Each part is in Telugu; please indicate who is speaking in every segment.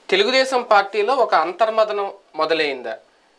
Speaker 1: తెలుగుదేశం పార్టీలో ఒక అంతర్మదనం మొదలైందా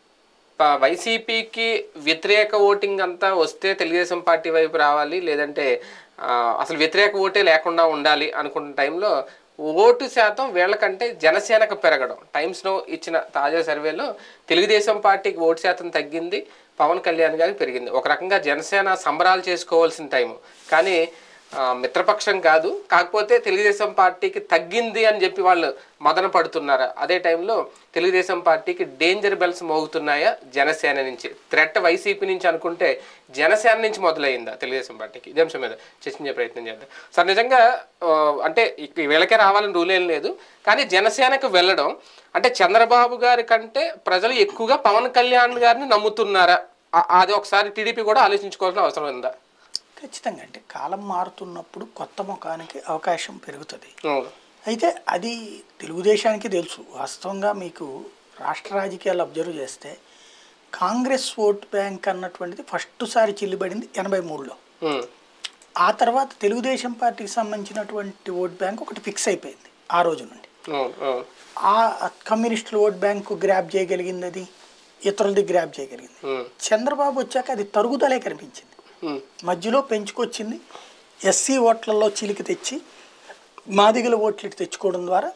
Speaker 1: ప- వైసీపీకి వ్యతిరేక ఓటింగ్ అంతా వస్తే తెలుగుదేశం పార్టీ వైపు రావాలి లేదంటే ఆ, అసలు వ్యతిరేక ఓటే లేకుండా ఉండాలి అనుకున్న టైంలో ఓటు శాతం వీళ్ళకంటే జనసేనకు పెరగడం టైమ్స్లో ఇచ్చిన తాజా సర్వేలో తెలుగుదేశం పార్టీకి ఓటు శాతం తగ్గింది పవన్ కళ్యాణ్ గారికి పెరిగింది ఒక రకంగా జనసేన సంబరాలు చేసుకోవాల్సిన టైము కానీ ఆ, మిత్రపక్షం కాదు కాకపోతే తెలుగుదేశం పార్టీకి తగ్గింది అని చెప్పి వాళ్ళు మదన పడుతున్నారా అదే టైంలో తెలుగుదేశం పార్టీకి డేంజర్ బెల్స్ మోగుతున్నాయా జనసేన నుంచి థ్రెట్ వైసీపీ నుంచి అనుకుంటే జనసేన నుంచి మొదలైందా తెలుగుదేశం పార్టీకి ఇదే అంశం మీద చర్చించే ప్రయత్నం చేద్దాం సార్ నిజంగా ఆ, అంటే ఇక వీళ్ళకే రావాలని రూల్ ఏం లేదు కానీ జనసేనకు వెళ్ళడం అంటే చంద్రబాబు గారి కంటే ప్రజలు ఎక్కువగా పవన్ కళ్యాణ్ గారిని నమ్ముతున్నారా ఆ- అది ఒకసారి టీడీపీ కూడా ఆలోచించుకోవాల్సిన అవసరం ఉందా
Speaker 2: ఖచ్చితంగా అంటే కాలం మారుతున్నప్పుడు కొత్త ముఖానికి అవకాశం పెరుగుతుంది
Speaker 1: అవును
Speaker 2: అయితే అది తెలుగుదేశానికి తెలుసు వాస్తవంగా మీకు రాష్ట్ర రాజకీయాలు అబ్జర్వ్ చేస్తే కాంగ్రెస్ ఓట్ బ్యాంక్ అన్నటువంటిది ఫస్ట్ సారి చిల్లిబడింది ఎనభై మూడులో
Speaker 1: ఉమ్.
Speaker 2: ఆ తర్వాత తెలుగుదేశం పార్టీకి సంబంధించినటువంటి ఓట్ బ్యాంక్ ఒకటి ఫిక్స్ అయిపోయింది ఆ రోజు నుండి
Speaker 1: అవును అవును
Speaker 2: ఆ కమ్యూనిస్టుల ఓట్ బ్యాంకు గ్రాప్ చేయగలిగింది అది ఇతరులది గ్రాప్ చేయగలిగింది
Speaker 1: ఉమ్.
Speaker 2: చంద్రబాబు వచ్చాక అది తరుగుదలే కనిపించింది
Speaker 1: ఉమ్.
Speaker 2: మధ్యలో పెంచుకొచ్చింది ఎస్సీ ఓట్లలో చిలికి తెచ్చి మాదిగల ఓట్లు ఇటు తెచ్చుకోవడం ద్వారా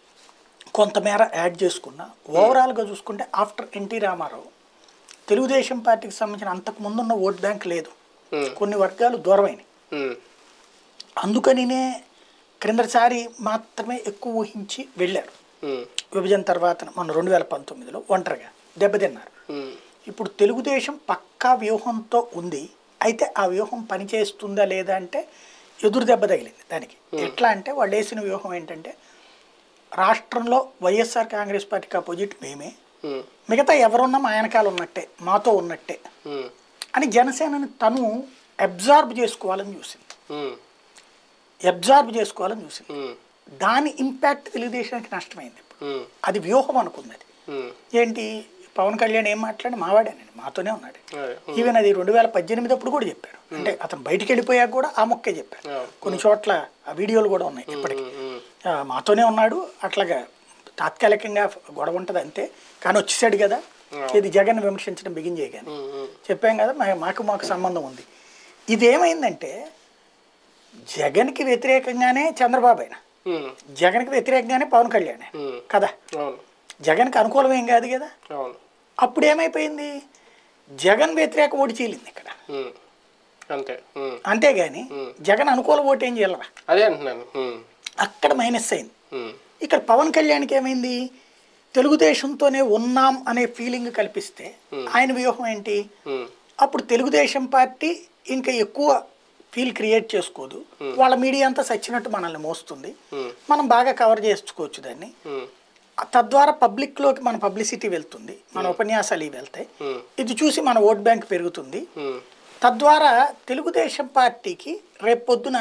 Speaker 2: కొంతమేర యాడ్ చేసుకున్న ఓవరాల్గా చూసుకుంటే ఆఫ్టర్ ఎన్టీ రామారావు తెలుగుదేశం పార్టీకి సంబంధించిన అంతకు ముందున్న ఓట్ బ్యాంక్ లేదు
Speaker 1: Hmm.
Speaker 2: కొన్ని వర్గాలు దూరమైనవి
Speaker 1: ఉమ్.
Speaker 2: అందుకనినే క్రిందసారి మాత్రమే ఎక్కువ ఊహించి వెళ్ళారు
Speaker 1: ఉమ్.
Speaker 2: విభజన తర్వాత మన రెండు వేల పంతొమ్మిదిలో ఒంటరిగా దెబ్బతిన్నారు
Speaker 1: ఉమ్.
Speaker 2: ఇప్పుడు తెలుగుదేశం పక్కా వ్యూహంతో ఉంది అయితే ఆ వ్యూహం పనిచేస్తుందా లేదా అంటే ఎదురు దెబ్బ తగిలింది దానికి ఎట్లా అంటే వాళ్ళు వేసిన వ్యూహం ఏంటంటే రాష్ట్రంలో వైఎస్ఆర్ కాంగ్రెస్ పార్టీకి అపోజిట్ మేమే
Speaker 1: ఉమ్.
Speaker 2: మిగతా ఎవరున్నా మా వెనకాల ఉన్నట్టే మాతో ఉన్నట్టే
Speaker 1: ఉమ్.
Speaker 2: అని జనసేనని తను అబ్జార్బ్ చేసుకోవాలని చూసింది
Speaker 1: ఉమ్.
Speaker 2: అబ్జార్బ్ చేసుకోవాలని చూసింది
Speaker 1: ఉమ్.
Speaker 2: దాని ఇంపాక్ట్ తెలుగుదేశానికి నష్టమైంది ఇప్పుడు
Speaker 1: ఉమ్.
Speaker 2: అది వ్యూహం అనుకున్నది
Speaker 1: ఉమ్.
Speaker 2: ఏంటి పవన్ కళ్యాణ్ ఏం మాట్లాడి మావాడేనండి మాతోనే ఉన్నాడు
Speaker 1: అదే.
Speaker 2: ఈవెన్ అది రెండు వేల పద్దెనిమిది అప్పుడు కూడా చెప్పాడు అంటే అతను బయటికి వెళ్ళిపోయాక కూడా ఆ మొక్కే చెప్పాడు
Speaker 1: Yeah.
Speaker 2: కొన్ని చోట్ల ఆ వీడియోలు కూడా ఉన్నాయి ఇప్పటికి
Speaker 1: ఉమ్.
Speaker 2: ఆ, మాతోనే ఉన్నాడు అట్లాగా తాత్కాలికంగా గొడవ ఉంటుంది అంతే కానీ వచ్చేసాడు కదా ఇది జగన్ విమర్శించడం బిగిన్ చేయగానే
Speaker 1: ఉమ్. ఉమ్.
Speaker 2: చెప్పాం కదా మా- మాకు మాకు సంబంధం ఉంది ఇదేమైందంటే జగన్కి వ్యతిరేకంగానే చంద్రబాబు అయినా
Speaker 1: ఉమ్.
Speaker 2: జగన్కి వ్యతిరేకంగానే పవన్ కళ్యాణ్ ఆయన.
Speaker 1: ఉమ్.
Speaker 2: కదా
Speaker 1: అవును
Speaker 2: జగన్కి అనుకూలమేం కాదు కదా
Speaker 1: అవును
Speaker 2: అప్పుడు ఏమైపోయింది జగన్ వ్యతిరేక ఓటు చీలింది ఇక్కడ
Speaker 1: ఉమ్. అంతే ఉమ్.
Speaker 2: అంతేగాని జగన్ అనుకూల ఓటు ఏం చేయలరా
Speaker 1: అదే అంటున్నాను ఉమ్.
Speaker 2: అక్కడ మైనస్ అయింది
Speaker 1: ఉమ్.
Speaker 2: ఇక్కడ పవన్ కళ్యాణ్కి ఏమైంది తెలుగుదేశంతోనే ఉన్నాం అనే ఫీలింగ్ కల్పిస్తే ఆయన వ్యూహం ఏంటి
Speaker 1: ఉమ్.
Speaker 2: అప్పుడు తెలుగుదేశం పార్టీ ఇంకా ఎక్కువ ఫీల్ క్రియేట్ చేసుకోదు వాళ్ళ మీడియా అంతా సచ్చినట్టు మనల్ని మోస్తుంది
Speaker 1: Hmm.
Speaker 2: మనం బాగా కవర్ చేసుకోవచ్చు దాన్ని
Speaker 1: ఉమ్.
Speaker 2: తద్వారా పబ్లిక్లోకి మన పబ్లిసిటీ వెళ్తుంది మన ఉపన్యాసాలు ఇవి వెళ్తాయి
Speaker 1: Hmm.
Speaker 2: ఇది చూసి మన ఓట్ బ్యాంక్ పెరుగుతుంది
Speaker 1: ఉమ్.
Speaker 2: తద్వారా తెలుగుదేశం పార్టీకి రేపు పొద్దున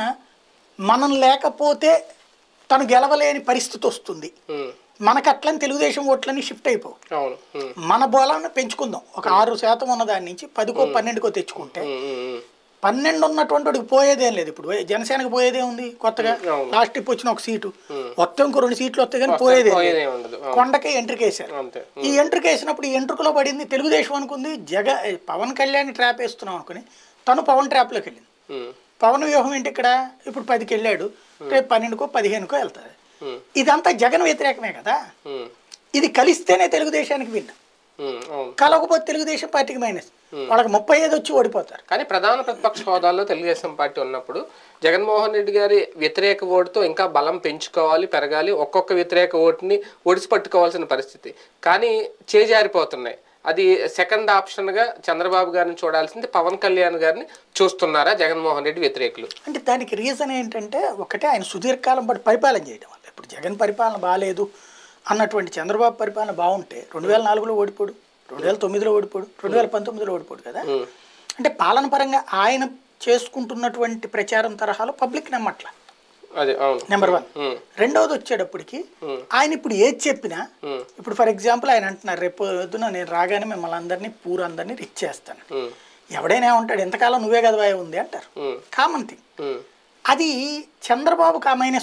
Speaker 2: మనం లేకపోతే తను గెలవలేని పరిస్థితి వస్తుంది
Speaker 1: ఉమ్.
Speaker 2: మనకు అట్లని తెలుగుదేశం ఓట్లన్నీ షిఫ్ట్ అయిపోవు
Speaker 1: అవును ఉమ్.
Speaker 2: మన బోలాన్ని పెంచుకుందాం ఒక ఆరు శాతం ఉన్న దాని నుంచి పదికో పన్నెండుకో తెచ్చుకుంటే
Speaker 1: ఉమ్. ఉమ్. ఉమ్.
Speaker 2: పన్నెండు ఉన్నటువంటి వాడికి పోయేదేం లేదు ఇప్పుడు జనసేనకు పోయేదే ఉంది కొత్తగా
Speaker 1: అవును.
Speaker 2: లాస్ట్ ట్రిప్ వచ్చిన ఒక సీటు మొత్తం ఇంకో రెండు సీట్లు వస్తాయి కానీ పోయేదే లేదు.
Speaker 1: పోయేదే ఉండదు అవును.
Speaker 2: కొండకే ఎంట్రీకి వేశారు
Speaker 1: అంతే
Speaker 2: ఈ ఎంట్రీకి వేసినప్పుడు ఈ ఎంట్రుకలో పడింది తెలుగుదేశం అనుకుంది జగ పవన్ కళ్యాణ్ ట్రాప్ వేస్తున్నాం అనుకుని తను పవన్ ట్రాప్లోకి వెళ్ళింది
Speaker 1: ఉమ్.
Speaker 2: పవన్ వ్యూహం ఏంటి ఇక్కడ ఇప్పుడు పదికి వెళ్ళాడు రేపు పన్నెండుకో పదిహేనుకో వెళ్తారు
Speaker 1: ఉమ్.
Speaker 2: ఇదంతా జగన్ వ్యతిరేకమే కదా
Speaker 1: ఉమ్.
Speaker 2: ఇది కలిస్తేనే తెలుగుదేశానికి విన్
Speaker 1: ఉమ్. అవును
Speaker 2: కలవకపోతే తెలుగుదేశం పార్టీకి మైనస్ వాళ్ళకి ముప్పై ఐదు వచ్చి ఓడిపోతారు
Speaker 1: కానీ ప్రధాన ప్రతిపక్ష హోదాలో తెలుగుదేశం పార్టీ ఉన్నప్పుడు జగన్మోహన్ రెడ్డి గారి వ్యతిరేక ఓటుతో ఇంకా బలం పెంచుకోవాలి పెరగాలి ఒక్కొక్క వ్యతిరేక ఓటుని ఒడిసి పట్టుకోవాల్సిన పరిస్థితి కానీ చేజారిపోతున్నాయి అది సెకండ్ ఆప్షన్గా చంద్రబాబు గారిని చూడాల్సింది పవన్ కళ్యాణ్ గారిని చూస్తున్నారా జగన్మోహన్ రెడ్డి వ్యతిరేకులు
Speaker 2: అంటే దానికి రీజన్ ఏంటంటే ఒకటే ఆయన సుదీర్ఘకాలం పాటు పరిపాలన చేయడం వల్ల ఇప్పుడు జగన్ పరిపాలన బాగాలేదు అన్నటువంటి చంద్రబాబు పరిపాలన బాగుంటే రెండు వేల నాలుగులో ఓడిపోడు రెండు వేల తొమ్మిదిలో ఓడిపోడు రెండు వేల పంతొమ్మిదిలో ఓడిపోడు కదా
Speaker 1: ఉమ్.
Speaker 2: అంటే పాలన పరంగా ఆయన చేసుకుంటున్నటువంటి ప్రచారం తరహాలో పబ్లిక్ నమ్మట్ల
Speaker 1: అదే అవును
Speaker 2: నెంబర్ వన్
Speaker 1: ఉమ్.
Speaker 2: రెండవది వచ్చేటప్పటికి ఆయన ఇప్పుడు ఏది చెప్పినా
Speaker 1: ఉమ్.
Speaker 2: ఇప్పుడు ఫర్ ఎగ్జాంపుల్ ఆయన అంటున్నారు రేపు పొద్దున నేను రాగానే మిమ్మల్ని అందరినీ పూర్ అందరినీ రిచ్ చేస్తాను
Speaker 1: ఉమ్.
Speaker 2: ఎవడైనా ఉంటాడు ఎంతకాలం నువ్వే కదా ఉంది అంటారు
Speaker 1: ఉమ్.
Speaker 2: Common thing
Speaker 1: um.
Speaker 2: అది చంద్రబాబుకి ఆ మైనస్ ఉంటుంది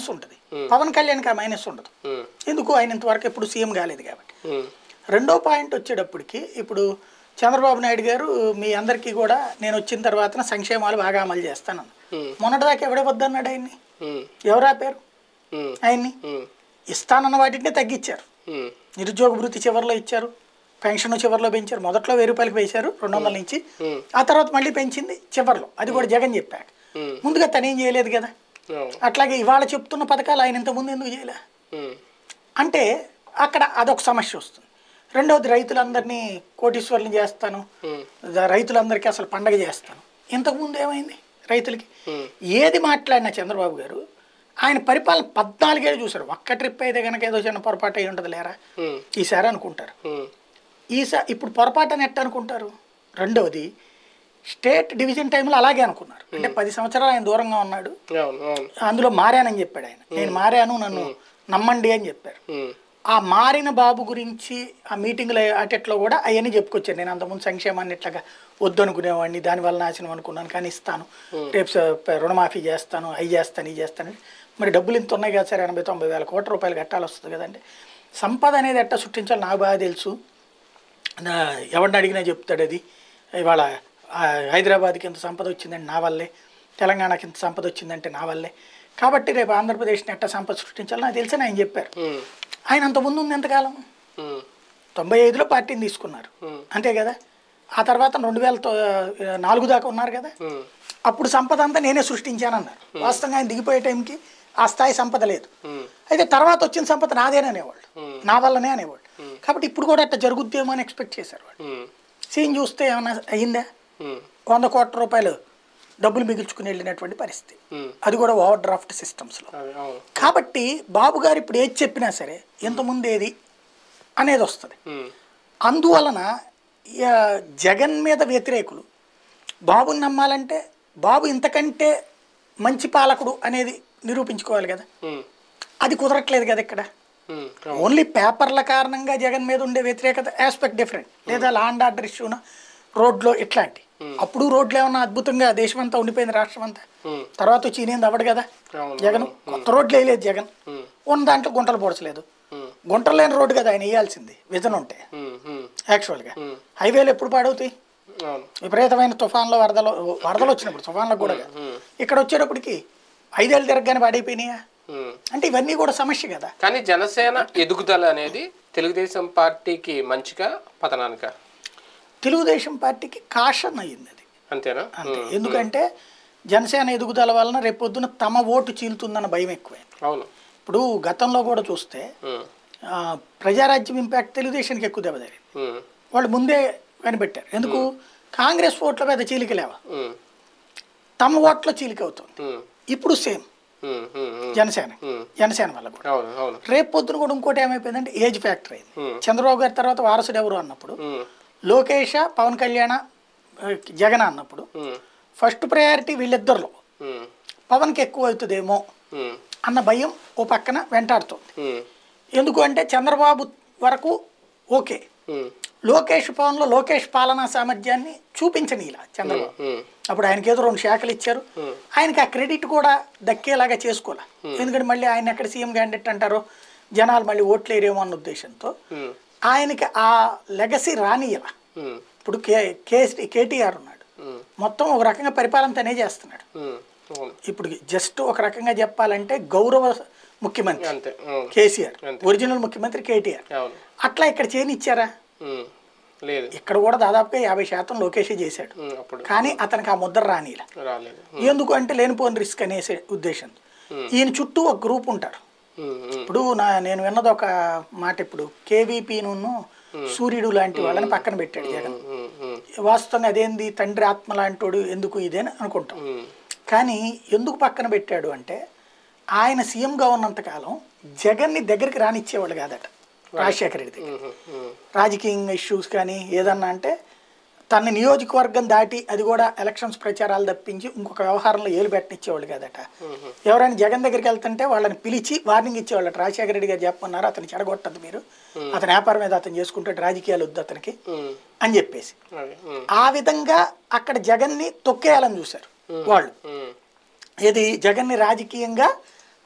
Speaker 2: పవన్ కళ్యాణ్కి ఆ మైనస్ ఉండదు
Speaker 1: ఉమ్,
Speaker 2: ఎందుకు ఆయన ఇంతవరకు ఎప్పుడు సీఎం కాలేదు కాబట్టి
Speaker 1: ఉమ్,
Speaker 2: రెండో పాయింట్ వచ్చేటప్పటికి ఇప్పుడు చంద్రబాబు నాయుడు గారు మీ అందరికీ కూడా నేను వచ్చిన తర్వాత సంక్షేమాలు బాగా అమలు చేస్తానన్న
Speaker 1: ఉమ్,
Speaker 2: మొన్నటిదాకా ఎవడే వద్దన్నాడు ఆయన్ని
Speaker 1: ఉమ్,
Speaker 2: ఎవరు ఆపారు
Speaker 1: ఉమ్,
Speaker 2: ఆయన్ని
Speaker 1: ఉమ్,
Speaker 2: ఇస్తానన్న వాటిని తగ్గించారు
Speaker 1: ఉమ్,
Speaker 2: నిరుద్యోగ భృతి చివరిలో ఇచ్చారు పెన్షన్ చివరిలో పెంచారు మొదట్లో వెయ్యి రూపాయలకి వేశారు రెండు వందల నుంచి
Speaker 1: ఉమ్,
Speaker 2: ఆ తర్వాత మళ్ళీ పెంచింది చివరిలో అది కూడా జగన్ చెప్పాక
Speaker 1: ఉమ్,
Speaker 2: ముందుగా తనేం చేయలేదు కదా
Speaker 1: అవును,
Speaker 2: అట్లాగే ఇవాళ చెప్తున్న పథకాలు ఆయన ఇంతకుముందు ఎందుకు చేయలే
Speaker 1: ఉమ్,
Speaker 2: అంటే అక్కడ అదొక సమస్య వస్తుంది రెండవది రైతులందరినీ కోటీశ్వర్లు చేస్తాను
Speaker 1: ఉమ్,
Speaker 2: ద- రైతులందరికీ అసలు పండగ చేస్తాను ఇంతకుముందు ఏమైంది రైతులకి
Speaker 1: ఉమ్,
Speaker 2: ఏది మాట్లాడినా చంద్రబాబు గారు ఆయన పరిపాలన పద్నాలుగేళ్ళు చూశారు ఒక్క ట్రిప్ అయితే కనుక ఏదో చిన్న పొరపాటు అయి ఉంటుంది లేరా
Speaker 1: ఉమ్,
Speaker 2: ఈసారి అనుకుంటారు
Speaker 1: ఉమ్,
Speaker 2: ఈసా ఇప్పుడు పొరపాటు అని ఎట్ట అనుకుంటారు రెండవది స్టేట్ డివిజన్ టైంలో అలాగే అనుకున్నారు అంటే పది సంవత్సరాలు ఆయన దూరంగా ఉన్నాడు
Speaker 1: అవును అవును
Speaker 2: అందులో మారానని చెప్పాడు ఆయన నేను మారాను నన్ను నమ్మండి అని చెప్పారు
Speaker 1: ఉమ్,
Speaker 2: ఆ మారిన బాబు గురించి ఆ మీటింగ్లో అటెట్లో కూడా అవన్నీ చెప్పుకొచ్చాను నేను అంతకుముందు సంక్షేమాన్ని ఇట్లాగా వద్దనుకునేవాడిని దానివల్ల నాశనం అనుకున్నాను కానీ ఇస్తాను రేపు స- రుణమాఫీ చేస్తాను అవి చేస్తాను ఇవి చేస్తాను మరి డబ్బులు ఇంత ఉన్నాయి కదా సార్ ఎనభై తొంభై వేల కోట్ల రూపాయలు కట్టాలి వస్తుంది కదండి సంపద అనేది ఎట్లా సృష్టించాలో నాకు బాగా తెలుసు నా ఎవరిని అడిగినా చెప్తాడు అది ఇవాళ ఆ, హైదరాబాద్కి ఇంత సంపద వచ్చిందంటే నా వల్లే తెలంగాణకి ఇంత సంపద వచ్చిందంటే నా వల్లే కాబట్టి రేపు ఆంధ్రప్రదేశ్ని ఎట్లా సంపద సృష్టించాలో నాకు తెలిసి ఆయన చెప్పారు
Speaker 1: ఉమ్,
Speaker 2: ఆయన అంత ముందు ఉంది ఎంతకాలం
Speaker 1: ఉమ్,
Speaker 2: తొంభై ఐదులో పార్టీని తీసుకున్నారు
Speaker 1: Hmm.
Speaker 2: అంతే కదా ఆ తర్వాత రెండు వేల తొ- నాలుగు దాకా ఉన్నారు కదా
Speaker 1: ఉమ్,
Speaker 2: అప్పుడు సంపద అంతా నేనే సృష్టించానన్నారు వాస్తవంగా ఆయన దిగిపోయే టైంకి ఆ స్థాయి సంపద లేదు
Speaker 1: ఉమ్,
Speaker 2: అయితే తర్వాత వచ్చిన సంపద నాదేనే అనేవాళ్ళు
Speaker 1: Hmm.
Speaker 2: నా వల్లనే అనేవాళ్ళు కాబట్టి ఇప్పుడు కూడా అట్లా జరుగుద్దేమో అని ఎక్స్పెక్ట్ చేశారు వాళ్ళు
Speaker 1: ఉమ్,
Speaker 2: సీన్ చూస్తే ఏమైనా అయిందా
Speaker 1: ఉమ్,
Speaker 2: వంద కోట్ల రూపాయలు డబ్బులు మిగుల్చుకుని వెళ్ళినటువంటి పరిస్థితి
Speaker 1: ఉమ్,
Speaker 2: అది కూడా ఓవర్ డ్రాఫ్ట్ సిస్టమ్స్లో
Speaker 1: అది అవును
Speaker 2: కాబట్టి బాబు గారు ఇప్పుడు ఏది చెప్పినా సరే ఇంతకుముందు ఏది అనేది వస్తుంది
Speaker 1: ఉమ్,
Speaker 2: అందువలన ఆ, జగన్ మీద వ్యతిరేకులు బాబుని నమ్మాలంటే బాబు ఇంతకంటే మంచి పాలకుడు అనేది నిరూపించుకోవాలి కదా
Speaker 1: ఉమ్,
Speaker 2: అది కుదరట్లేదు కదా ఇక్కడ
Speaker 1: ఉమ్, అవును
Speaker 2: ఓన్లీ పేపర్ల కారణంగా జగన్ మీద ఉండే వ్యతిరేకత ఆస్పెక్ట్ డిఫరెంట్ లేదా లాండ్ ఆర్డర్ ఇష్యూన రోడ్లో ఇట్లాంటి అప్పుడు రోడ్లు ఏమన్నా అద్భుతంగా దేశమంతా ఉండిపోయింది రాష్ట్రం అంతా
Speaker 1: ఉమ్,
Speaker 2: తర్వాత వచ్చి ఈయనేంది అవ్వడు కదా
Speaker 1: అవును
Speaker 2: జగన్ కొత్త రోడ్లు వేయలేదు జగన్
Speaker 1: ఉమ్,
Speaker 2: ఉన్న దాంట్లో గుంటలు పొడచలేదు
Speaker 1: ఉమ్,
Speaker 2: గుంటలు లేని రోడ్డు కదా ఆయన వేయాల్సింది విజన్ ఉంటే
Speaker 1: ఉమ్, ఉమ్,
Speaker 2: యాక్చువల్గా
Speaker 1: ఉమ్,
Speaker 2: హైవేలు ఎప్పుడు పాడవుతాయి
Speaker 1: అవును
Speaker 2: విపరీతమైన తుఫాన్లో వరదలు వరదలు వచ్చినప్పుడు తుఫాన్లకు కూడా కాదు.
Speaker 1: ఉమ్,
Speaker 2: ఇక్కడ వచ్చేటప్పటికి ఐదేళ్ళు తిరగగానే పాడైపోయినాయా
Speaker 1: ఉమ్.
Speaker 2: అంటే ఇవన్నీ కూడా సమస్య కదా
Speaker 1: కానీ జనసేన ఎదుగుదల అనేది తెలుగుదేశం పార్టీకి మంచిగా పతనానిక
Speaker 2: తెలుగుదేశం పార్టీకి కాషన్ అయ్యింది అది
Speaker 1: అంతేనా
Speaker 2: అంతే ఎందుకంటే జనసేన ఎదుగుదల వలన రేపొద్దున తమ ఓటు చీలుతుందన్న భయం ఎక్కువైంది
Speaker 1: అవును
Speaker 2: ఇప్పుడు గతంలో కూడా చూస్తే
Speaker 1: ఉమ్,
Speaker 2: ఆ, ప్రజారాజ్యం ఇంపాక్ట్ తెలుగుదేశానికి ఎక్కువ దెబ్బతగిలింది
Speaker 1: ఉమ్,
Speaker 2: వాళ్ళు ముందే కనిపెట్టారు ఎందుకు కాంగ్రెస్ ఓట్ల మీద చీలిక లేవా
Speaker 1: ఉమ్,
Speaker 2: తమ ఓట్ల చీలిక అవుతుంది
Speaker 1: ఉమ్,
Speaker 2: ఇప్పుడు same
Speaker 1: um, um, um.
Speaker 2: Janasena
Speaker 1: um.
Speaker 2: Janasena వల్ల కూడా
Speaker 1: అవును అవును
Speaker 2: రేపు పొద్దున కూడా ఇంకోటి ఏమైపోయిందంటే ఏజ్ ఫ్యాక్టర్ అయింది
Speaker 1: Hmm.
Speaker 2: చంద్రబాబు గారి తర్వాత వారసుడు ఎవరు అన్నప్పుడు
Speaker 1: ఉమ్,
Speaker 2: లోకేష్ పవన్ కళ్యాణ్ ఆ, జగన్ అన్నప్పుడు
Speaker 1: ఉమ్,
Speaker 2: ఫస్ట్ ప్రయారిటీ వీళ్ళిద్దరిలో
Speaker 1: ఉమ్,
Speaker 2: పవన్కి ఎక్కువ అవుతుందేమో
Speaker 1: ఉమ్,
Speaker 2: అన్న భయం ఓ పక్కన వెంటాడుతోంది
Speaker 1: ఉమ్,
Speaker 2: ఎందుకు అంటే చంద్రబాబు వరకు ఓకే
Speaker 1: ఉమ్,
Speaker 2: లోకేష్ పవన్లో లోకేష్ పాలనా సామర్థ్యాన్ని చూపించని ఇలా చంద్రబాబు
Speaker 1: ఉమ్,
Speaker 2: అప్పుడు ఆయనకి ఏదో రెండు శాఖలు ఇచ్చారు
Speaker 1: Hmm.
Speaker 2: ఆయనకి ఆ క్రెడిట్ కూడా దక్కేలాగా చేసుకోలే ఎందుకంటే మళ్ళీ ఆయన ఎక్కడ సీఎం క్యాండిడేట్ అంటారో జనాలు మళ్ళీ ఓట్లేరేమో అన్న ఉద్దేశంతో
Speaker 1: ఉమ్,
Speaker 2: ఆయనకి ఆ లెగసీ రానియల
Speaker 1: ఉమ్,
Speaker 2: ఇప్పుడు కే కేసీ కేటీఆర్ ఉన్నాడు
Speaker 1: ఉమ్,
Speaker 2: మొత్తం ఒక రకంగా పరిపాలన తనే చేస్తున్నాడు
Speaker 1: ఉమ్, అవును
Speaker 2: ఇప్పుడు జస్ట్ ఒక రకంగా చెప్పాలంటే గౌరవ ముఖ్యమంత్రి
Speaker 1: అంతే అవును
Speaker 2: కేసీఆర్
Speaker 1: అంతే.
Speaker 2: ఒరిజినల్ ముఖ్యమంత్రి కేటీఆర్
Speaker 1: అవును
Speaker 2: అట్లా ఇక్కడ చేయనిచ్చారా
Speaker 1: ఉమ్, లేదు
Speaker 2: ఇక్కడ కూడా దాదాపుగా యాభై శాతం లోకేషే చేశాడు
Speaker 1: ఉమ్, అప్పుడు
Speaker 2: కానీ అతనికి ఆ ముద్ర రానియల
Speaker 1: రాలేదు
Speaker 2: ఎందుకు అంటే లేనిపోని రిస్క్ అనేసే ఉద్దేశం ఈయన చుట్టూ ఒక గ్రూప్ ఉంటారు
Speaker 1: ఉమ్, ఉమ్,
Speaker 2: ఇప్పుడు నా నేను విన్నది ఒక మాట ఇప్పుడు కేవీపీను సూర్యుడు లాంటి వాళ్ళని పక్కన పెట్టాడు జగన్
Speaker 1: ఉమ్, ఉమ్,
Speaker 2: వాస్తవంగా అదేంది తండ్రి ఆత్మ లాంటోడు ఎందుకు ఇదేని అనుకుంటాం
Speaker 1: ఉమ్,
Speaker 2: కానీ ఎందుకు పక్కన పెట్టాడు అంటే ఆయన సీఎంగా ఉన్నంతకాలం జగన్ని దగ్గరికి రానిచ్చేవాళ్ళు కాదట రాజశేఖర రెడ్డి దగ్గర
Speaker 1: ఉమ్, ఉమ్,
Speaker 2: రాజకీయ ఇష్యూస్ కానీ ఏదన్నా అంటే తన నియోజకవర్గం దాటి అది కూడా ఎలక్షన్స్ ప్రచారాలు తప్పించి ఇంకొక వ్యవహారంలో ఏలు పెట్టనిచ్చేవాళ్ళు కాదట ఎవరైనా జగన్ దగ్గరికి వెళ్తుంటే వాళ్ళని పిలిచి వార్నింగ్ ఇచ్చేవాళ్ళట రాజశేఖర రెడ్డి గారు చెప్పమన్నారు అతను చెడగొట్టద్దు మీరు అతని వ్యాపారం మీద అతను చేసుకుంటే రాజకీయాలు వద్దు అతనికి
Speaker 1: ఉమ్,
Speaker 2: అని చెప్పేసి
Speaker 1: అదే ఉమ్,
Speaker 2: ఆ విధంగా అక్కడ జగన్ని తొక్కేయాలని చూశారు వాళ్ళు
Speaker 1: ఉమ్,
Speaker 2: ఏది జగన్ని రాజకీయంగా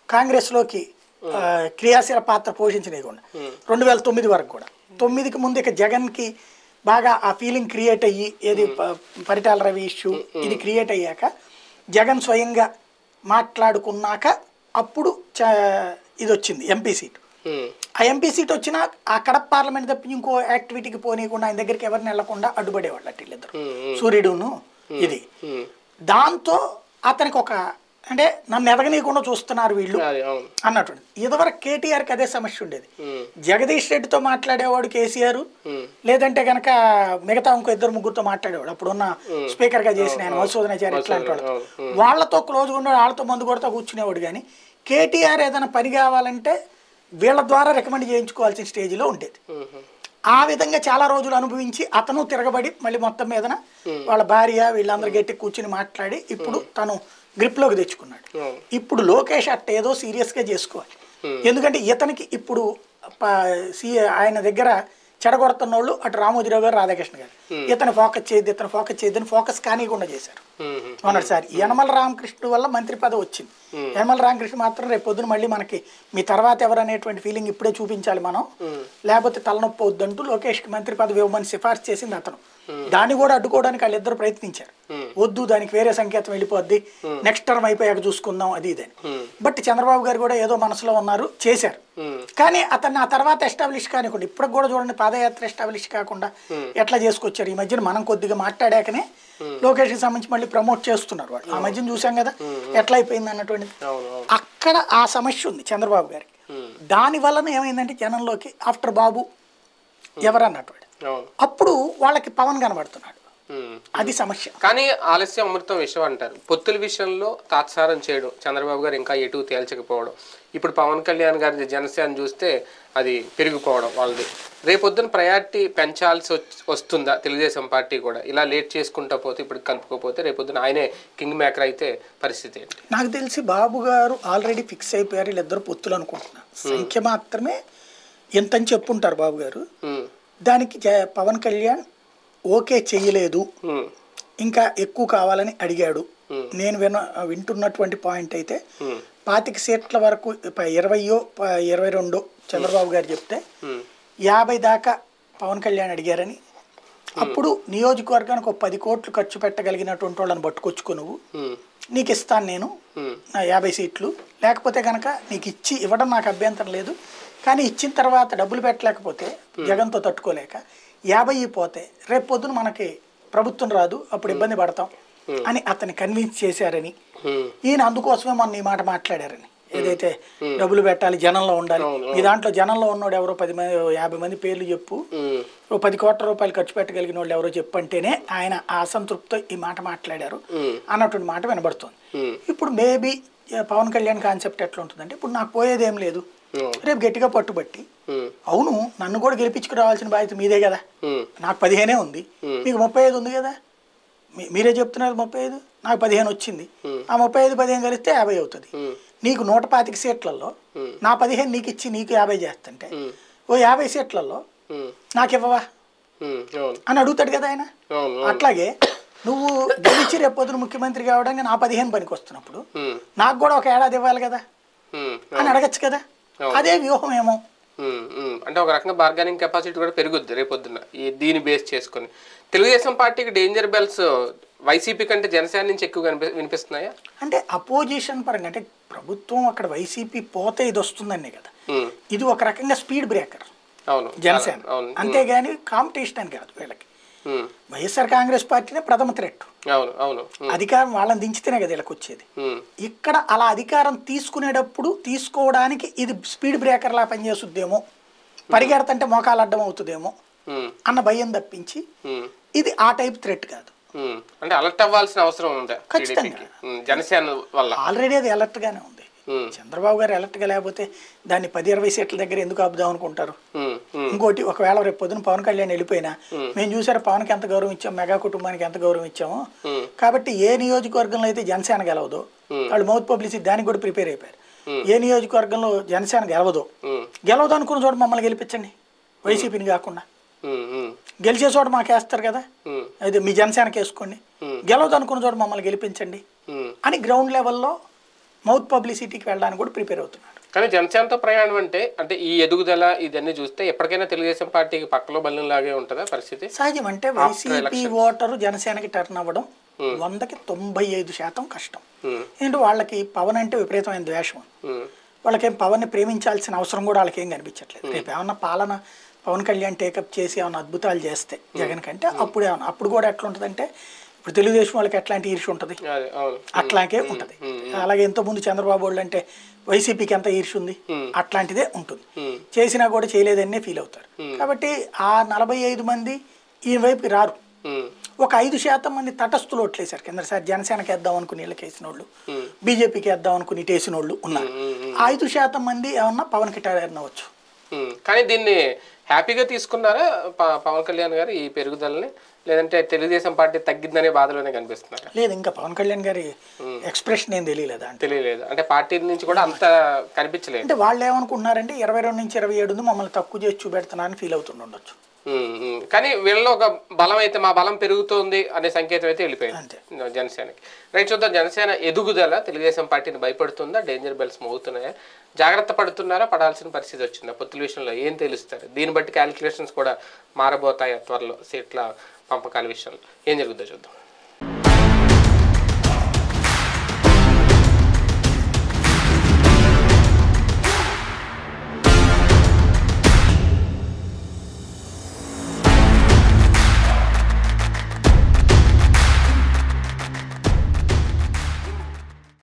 Speaker 2: కాంగ్రెస్లోకి ఆ, క్రియాశీల పాత్ర పోషించలేకుండా రెండు వేల తొమ్మిది వరకు కూడా తొమ్మిదికి ముందు ఇక జగన్కి బాగా ఆ ఫీలింగ్ క్రియేట్ అయ్యి ఏది ప- పరిటాల రవి ఇష్యూ ఇది క్రియేట్ అయ్యాక జగన్ స్వయంగా మాట్లాడుకున్నాక అప్పుడు చ- ఇది వచ్చింది ఎంపీ సీట్
Speaker 1: ఉమ్,
Speaker 2: ఆ ఎంపీ సీట్ వచ్చినా ఆ కడప పార్లమెంట్ తప్పి ఇంకో యాక్టివిటీకి పోనీయకుండా ఆయన దగ్గరికి ఎవరిని వెళ్లకుండా అడ్డుపడేవాళ్ళు అట్ట వీళ్ళిద్దరు సూర్యుడును ఇది
Speaker 1: ఉమ్.
Speaker 2: దాంతో అతనికి ఒక అంటే నన్ను ఎదగనీయకుండా చూస్తున్నారు వీళ్ళు
Speaker 1: అది అవును
Speaker 2: అన్నట్టు ఇదివరకు కేటీఆర్కి అదే సమస్య ఉండేది
Speaker 1: ఉమ్,
Speaker 2: జగదీష్ రెడ్డితో మాట్లాడేవాడు కేసీఆర్
Speaker 1: ఉమ్,
Speaker 2: లేదంటే గనక మిగతా ఇంకో ఇద్దరు ముగ్గురుతో మాట్లాడేవాడు అప్పుడున్న స్పీకర్ గా చేసిన ఆయన మధుసూదనాచారి ఇట్లాంటి వాడు
Speaker 1: అవును,
Speaker 2: వాళ్ళతో క్లోజ్గా ఉండే వాళ్ళతో మందు కొడతా కూర్చునేవాడు కానీ కేటీఆర్ ఏదైనా పని కావాలంటే వీళ్ళ ద్వారా రికమెండ్ చేయించుకోవాల్సిన స్టేజ్లో ఉండేది
Speaker 1: ఉమ్,
Speaker 2: ఆ విధంగా చాలా రోజులు అనుభవించి అతను తిరగబడి మళ్ళీ మొత్తం మీదన వాళ్ళ భార్య వీళ్ళందరూ గట్టి కూర్చుని మాట్లాడి ఇప్పుడు తను గ్రిప్లోకి తెచ్చుకున్నాడు
Speaker 1: అవును
Speaker 2: ఇప్పుడు లోకేష్ అట్ట ఏదో సీరియస్గా చేసుకోవాలి ఎందుకంటే ఇతనికి ఇప్పుడు ప- సి ఆయన దగ్గర చెడగొడుతున్న వాళ్ళు అటు రామోజీరావు గారు రాధాకృష్ణ గారు ఇతను ఫోకస్ చేయద్దు ఇతను ఫోకస్ చేయద్దని ఫోకస్ కానివ్వకుండా చేశారు
Speaker 1: ఉమ్, ఉమ్,
Speaker 2: మొన్నటిసారి యనమల రామకృష్ణ వల్ల మంత్రి పదవి వచ్చింది యనమల రామకృష్ణ మాత్రం రేపు పొద్దున మళ్ళీ మనకి మీ తర్వాత ఎవరు అనేటువంటి ఫీలింగ్ ఇప్పుడే చూపించాలి మనం లేకపోతే తలనొప్పి వద్దంటూ లోకేష్కి మంత్రి పదవి ఇవ్వమని సిఫార్సు చేసింది అతను దాన్ని కూడా అడ్డుకోవడానికి వాళ్ళిద్దరు ప్రయత్నించారు వద్దు దానికి వేరే సంకేతం వెళ్ళిపోద్ది నెక్స్ట్ టర్మ్ అయిపోయాక చూసుకుందాం అది ఇదని బట్ చంద్రబాబు గారు కూడా ఏదో మనసులో ఉన్నారు చేశారు
Speaker 1: ఉమ్,
Speaker 2: కానీ అతన్ని ఆ తర్వాత ఎస్టాబ్లిష్ కానివ్వండి ఇప్పుడు కూడా చూడండి పాదయాత్ర ఎస్టాబ్లిష్ కాకుండా ఎట్లా చేసుకొచ్చారు ఈ మధ్యన మనం కొద్దిగా మాట్లాడాకనే లోకేష్కి సంబంధించి మళ్ళీ ప్రమోట్ చేస్తున్నారు వాళ్ళు ఆ మధ్యన చూసాం కదా ఎట్లా అయిపోయింది అన్నటువంటిది
Speaker 1: అవును అవును
Speaker 2: అక్కడ ఆ సమస్య ఉంది చంద్రబాబు గారికి దాని వలన ఏమైందంటే జనంలోకి ఆఫ్టర్ బాబు ఎవరన్నటువంటి
Speaker 1: అవును
Speaker 2: అప్పుడు వాళ్ళకి పవన్ కనబడుతున్నాడు
Speaker 1: ఉమ్.
Speaker 2: అది సమస్య
Speaker 1: కానీ ఆలస్యం అమృతం విషయం అంటారు పొత్తుల విషయంలో తాత్సారం చేయడం చంద్రబాబు గారు ఇంకా ఎటు తేల్చకపోవడం ఇప్పుడు పవన్ కళ్యాణ్ గారి జనసేన చూస్తే అది పెరిగిపోవడం వాళ్ళది రేపొద్దున ప్రయారిటీ పెంచాల్సి వచ్- వస్తుందా తెలుగుదేశం పార్టీ కూడా ఇలా లేట్ చేసుకుంటా పోతే ఇప్పుడు కలుపుకోపోతే రేపొద్దున ఆయనే కింగ్ మేకర్ అయితే పరిస్థితి ఏంటి
Speaker 2: నాకు తెలిసి బాబు గారు ఆల్రెడీ ఫిక్స్ అయిపోయారు వీళ్ళిద్దరు పొత్తులు అనుకుంటున్నారు సంఖ్య మాత్రమే ఎంతని చెప్పుంటారు బాబు గారు
Speaker 1: ఉమ్,
Speaker 2: దానికి జ- పవన్ కళ్యాణ్ ఓకే చేయలేదు
Speaker 1: ఉమ్,
Speaker 2: ఇంకా ఎక్కువ కావాలని అడిగాడు నేను విన వింటున్నటువంటి పాయింట్ అయితే
Speaker 1: ఉమ్,
Speaker 2: పాతిక సీట్ల వరకు ప- ఇరవయో ప- ఇరవై రెండో చంద్రబాబు గారు చెప్తే
Speaker 1: ఉమ్,
Speaker 2: యాభై దాకా పవన్ కళ్యాణ్ అడిగారని అప్పుడు నియోజకవర్గానికి ఒక పది కోట్లు ఖర్చు పెట్టగలిగినటువంటి వాళ్ళని పట్టుకొచ్చుకో నువ్వు
Speaker 1: ఉమ్,
Speaker 2: నీకు ఇస్తాను నేను
Speaker 1: ఉమ్,
Speaker 2: నా యాభై సీట్లు లేకపోతే కనుక నీకు ఇచ్చి ఇవ్వడం నాకు అభ్యంతరం లేదు కానీ ఇచ్చిన తర్వాత డబ్బులు పెట్టలేకపోతే జగన్తో తట్టుకోలేక యాభై పోతే రేపు పొద్దున మనకి ప్రభుత్వం రాదు అప్పుడు ఇబ్బంది పడతాం అని అతన్ని కన్విన్స్ చేశారని
Speaker 1: ఉమ్,
Speaker 2: ఈయన అందుకోసమే మొన్న ఈ మాట మాట్లాడారని ఏదైతే డబ్బులు పెట్టాలి జనంలో ఉండాలి ఈ దాంట్లో జనంలో ఉన్నోడు ఎవరో పది మంది యాభై మంది పేర్లు చెప్పు
Speaker 1: ఉమ్,
Speaker 2: ఓ పది కోట్ల రూపాయలు ఖర్చు పెట్టగలిగిన వాళ్ళు ఎవరో చెప్పంటేనే ఆయన ఆ అసంతృప్తితో ఈ మాట మాట్లాడారు
Speaker 1: ఉమ్,
Speaker 2: అన్నటువంటి మాట వినబడుతుంది
Speaker 1: ఉమ్,
Speaker 2: ఇప్పుడు మేబీ పవన్ కళ్యాణ్ కాన్సెప్ట్ ఎట్లా ఉంటుందంటే ఇప్పుడు నాకు పోయేది ఏం లేదు
Speaker 1: ఉమ్,
Speaker 2: రేపు గట్టిగా పట్టుబట్టి
Speaker 1: ఉమ్,
Speaker 2: అవును నన్ను కూడా గెలిపించుకు రావాల్సిన బాధ్యత మీదే కదా
Speaker 1: ఉమ్,
Speaker 2: నాకు పదిహేనే ఉంది మీకు ముప్పై ఐదు ఉంది కదా మీ- మీరే చెప్తున్నారు ముప్పై ఐదు నాకు పదిహేను వచ్చింది ఆ ముప్పై ఐదు పదిహేను కలిస్తే యాభై అవుతుంది
Speaker 1: ఉమ్,
Speaker 2: నీకు నూట పాతిక సీట్లలో నా పదిహేను నీకు ఇచ్చి నీకు యాభై చేస్తుంటే
Speaker 1: ఉమ్,
Speaker 2: ఓ యాభై సీట్లలో
Speaker 1: ఉమ్,
Speaker 2: నాకు ఇవ్వవా
Speaker 1: ఉమ్, అవును
Speaker 2: అని అడుగుతాడు కదా ఆయన
Speaker 1: అవును
Speaker 2: అట్లాగే నువ్వు గెలిచి రేపు పొద్దున ముఖ్యమంత్రి కావడానికి నా పదిహేను పనికి వస్తున్నప్పుడు
Speaker 1: ఉమ్,
Speaker 2: నాకు కూడా ఒక ఏడాది ఇవ్వాలి కదా
Speaker 1: ఉమ్,
Speaker 2: అని అడగచ్చు కదా అదే వ్యూహం ఏమో
Speaker 1: ఉమ్, ఉమ్. అంటే ఒక రకంగా బార్గెనింగ్ కెపాసిటీ కూడా పెరుగుద్ది రేపొద్దున ఈ దీన్ని బేస్ చేసుకొని తెలుగుదేశం పార్టీకి డేంజర్ బెల్స్ వైసీపీ కంటే జనసేన నుంచి ఎక్కువ కనిపి వినిపిస్తున్నాయా
Speaker 2: అంటే అపోజిషన్ పరంగా అంటే ప్రభుత్వం అక్కడ వైసీపీ పోతే ఇది వస్తుందనే కదా
Speaker 1: ఉమ్,
Speaker 2: ఇది ఒక రకంగా స్పీడ్ బ్రేకర్
Speaker 1: అవును
Speaker 2: జనసేన
Speaker 1: అవును
Speaker 2: అంతేగాని కాంపిటీషన్ అని కాదు వీళ్ళకి
Speaker 1: ఉమ్,
Speaker 2: వైఎస్ఆర్ కాంగ్రెస్ పార్టీనే ప్రథమ థ్రెట్
Speaker 1: అవును అవును ఉమ్,
Speaker 2: అధికారం వాళ్ళని దించితేనే కదా వీళ్ళకి వచ్చేది
Speaker 1: ఉమ్,
Speaker 2: ఇక్కడ అలా అధికారం తీసుకునేటప్పుడు తీసుకోవడానికి ఇది స్పీడ్ బ్రేకర్లా పనిచేస్తుందేమో పరిగెడతంటే మోకాలు అడ్డం అవుతుందేమో
Speaker 1: ఉమ్,
Speaker 2: అన్న భయం తప్పించి
Speaker 1: ఉమ్,
Speaker 2: ఇది ఆ టైప్ థ్రెట్ కాదు
Speaker 1: ఉమ్. అంటే అలర్ట్ అవ్వాల్సిన అవసరం ఉందా
Speaker 2: ఖచ్చితంగా.
Speaker 1: టీడీపీకి ఉమ్, జనసేన వల్ల
Speaker 2: ఆల్రెడీ అది అలర్ట్గానే ఉంది
Speaker 1: ఉమ్,
Speaker 2: చంద్రబాబు గారు అలర్ట్గా లేకపోతే దాన్ని పది ఇరవై సీట్ల దగ్గర ఎందుకు ఆపుదాం అనుకుంటారు
Speaker 1: ఉమ్, ఉమ్,
Speaker 2: ఇంకోటి ఒకవేళ రేపు పొద్దున పవన్ కళ్యాణ్ వెళ్ళిపోయినా మేము చూసారు పవన్కి ఎంత గౌరవం ఇచ్చాం మెగా కుటుంబానికి ఎంత గౌరవం ఇచ్చామో
Speaker 1: ఉమ్,
Speaker 2: కాబట్టి ఏ నియోజకవర్గంలో అయితే జనసేన గెలవదో వాళ్ళు మౌత్ పబ్లిసిటీ దానికి కూడా ప్రిపేర్ అయిపోయారు ఏ నియోజకవర్గంలో జనసేన గెలవదో
Speaker 1: ఉమ్,
Speaker 2: గెలవదు అనుకున్న చోట మమ్మల్ని గెలిపించండి వైసీపీని కాకుండా
Speaker 1: ఉమ్, ఉమ్,
Speaker 2: గెలిచే చోట మాకు వేస్తారు కదా
Speaker 1: ఉమ్,
Speaker 2: అయితే మీ జనసేనకి వేసుకోండి గెలవదు అనుకున్న చోట మమ్మల్ని గెలిపించండి
Speaker 1: ఉమ్,
Speaker 2: అని గ్రౌండ్ లెవెల్లో మౌత్ పబ్లిసిటీకి వెళ్ళడానికి కూడా ప్రిపేర్ అవుతున్నాడు
Speaker 1: కానీ జనసేనతో ప్రయాణం అంటే అంటే ఈ ఎదుగుదల ఇదన్నీ చూస్తే ఎప్పటికైనా తెలుగుదేశం పార్టీకి పక్కలో బల్లం లాగే ఉంటుందా పరిస్థితి
Speaker 2: సహజం అంటే వైసీపీ ఓటరు జనసేనకి టర్న్ అవ్వడం వందకి తొంభై ఐదు శాతం కష్టం
Speaker 1: ఉమ్,
Speaker 2: ఏంటంటే వాళ్ళకి పవన్ అంటే విపరీతమైన ద్వేషం
Speaker 1: ఉమ్,
Speaker 2: వాళ్ళకేం పవన్ని ప్రేమించాల్సిన అవసరం కూడా వాళ్ళకి ఏం కనిపించట్లేదు రేపు ఏమన్నా పాలన పవన్ కళ్యాణ్ టేకప్ చేసి ఏమన్నా అద్భుతాలు చేస్తే జగన్ కంటే అప్పుడు ఏమన్నా అప్పుడు కూడా ఎట్లా ఉంటుందంటే ఇప్పుడు తెలుగుదేశం వాళ్ళకి ఎట్లాంటి ఈర్ష్య ఉంటుంది
Speaker 1: అదే అవును
Speaker 2: అట్లాగే ఉంటుంది అలాగే ఎంతో ముందు చంద్రబాబు వాళ్ళు అంటే వైసీపీకి ఎంత ఈర్ష్య ఉంది అట్లాంటిదే ఉంటుంది
Speaker 1: ఉమ్,
Speaker 2: చేసినా కూడా చేయలేదనే ఫీల్ అవుతారు కాబట్టి ఆ నలభై ఐదు మంది ఈ వైపుకి రారు
Speaker 1: ఉమ్,
Speaker 2: ఒక ఐదు శాతం మంది తటస్థులు ఓట్లేశారు కిందసారి జనసేనకి వేద్దాం అనుకుని వీళ్ళకి వేసిన వాళ్ళు
Speaker 1: ఉమ్.
Speaker 2: బీజేపీకి వేద్దాం అనుకుని ఇటు వేసిన వాళ్ళు ఉన్నారు ఆ ఐదు శాతం మంది ఏమన్నా పవన్ కి టర్న్ అవ్వచ్చు
Speaker 1: ఉమ్. కానీ దీన్ని హ్యాపీగా తీసుకున్నారా ప- పవన్ కళ్యాణ్ గారు ఈ పెరుగుదలని లేదంటే తెలుగుదేశం పార్టీ తగ్గిద్దనే బాధలోనే కనిపిస్తున్నారా
Speaker 2: లేదు ఇంకా పవన్ కళ్యాణ్ గారి ఎక్స్ప్రెషన్ ఏం తెలియలేదా అంటే
Speaker 1: తెలియలేదు అంటే పార్టీ నుంచి కూడా అంత కనిపించలేదు
Speaker 2: అంటే వాళ్ళు ఏమనుకుంటున్నారంటే ఇరవై రెండు నుంచి ఇరవై ఏడు ఉంది మమ్మల్ని తక్కువ చేసి చూపెడుతున్నారని ఫీల్ అవుతుండొచ్చు
Speaker 1: ఉమ్, ఉమ్. కానీ వీళ్ళలో ఒక బలం అయితే మా బలం పెరుగుతోంది అనే సంకేతం అయితే వెళ్ళిపోయింది
Speaker 2: అంతే.
Speaker 1: జనసేనకి రైట్ చూద్దాం జనసేన ఎదుగుదల తెలుగుదేశం పార్టీని భయపడుతుందా డేంజర్ బెల్స్ మోగుతున్నాయా జాగ్రత్త పడుతున్నారా పడాల్సిన పరిస్థితి వచ్చిందా పొత్తుల విషయంలో ఏం తెలుస్తారు దీన్ని బట్టి క్యాలిక్యులేషన్స్ కూడా మారబోతాయి త్వరలో సీట్ల పంపకాల విషయంలో ఏం జరుగుతుందో చూద్దాం